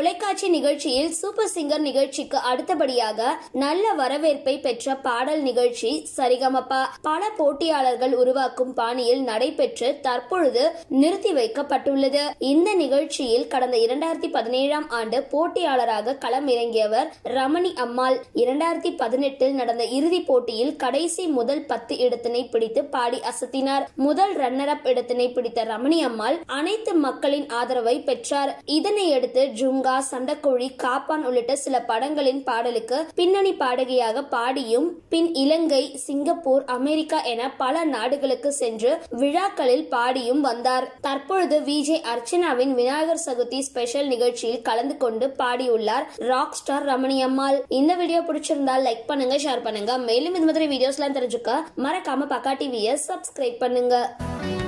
தொலைக்காட்சி நிகழ்ச்சியில் super singer நிகழ்ச்சிக்கு அடுத்தபடியாக நல்ல வரவேற்பை பெற்ற பாடல் நிகழ்ச்சி சரிகமபா பல போட்டியாளர்கள் உருவாக்கும் பாணியில் நடைபெற்று தற்பொழுது நிறுத்தி வைக்கப்பட்டுள்ளது இந்த நிகழ்ச்சியில் கடந்த இரண்டாயிரத்தி பதினேழாம் ஆண்டு போட்டியாளராக களம் இறங்கியவர் ரமணி அம்மாள் இரண்டாயிரத்தி பதினெட்டில் நடந்த இறுதிப் போட்டியில் கடைசி முதல் பத்து இடத்தினை பிடித்து பாடி அசத்தினார் முதல் ரன்னர் அப் இடத்தினை பிடித்த ரமணி அம்மாள் அனைத்து மக்களின் ஆதரவை பெற்றார் இதனையடுத்து ஜுங்கா சண்டக்கோழி காப்பான் உள்ளிட்ட சில படங்களின் பாடலுக்கு பின்னணி பாடகியாக பாடியும் பின் இலங்கை சிங்கப்பூர் அமெரிக்கா என பல நாடுகளுக்கு சென்று விழாக்களில் பாடியும் வந்தார் தற்பொழுது விஜே அர்ச்சனாவின் விநாயகர் சதுர்த்தி ஸ்பெஷல் நிகழ்ச்சியில் கலந்து கொண்டு பாடியுள்ளார் ராக் ஸ்டார் ரமணி அம்மாள் இந்த வீடியோ பிடிச்சிருந்தால் லைக் பண்ணுங்க ஷேர் பண்ணுங்க மேலும் இந்த மாதிரி வீடியோஸ்லாம் தெரிஞ்சுக்க மறக்காம பக்கா டிவியை சப்ஸ்கிரைப் பண்ணுங்க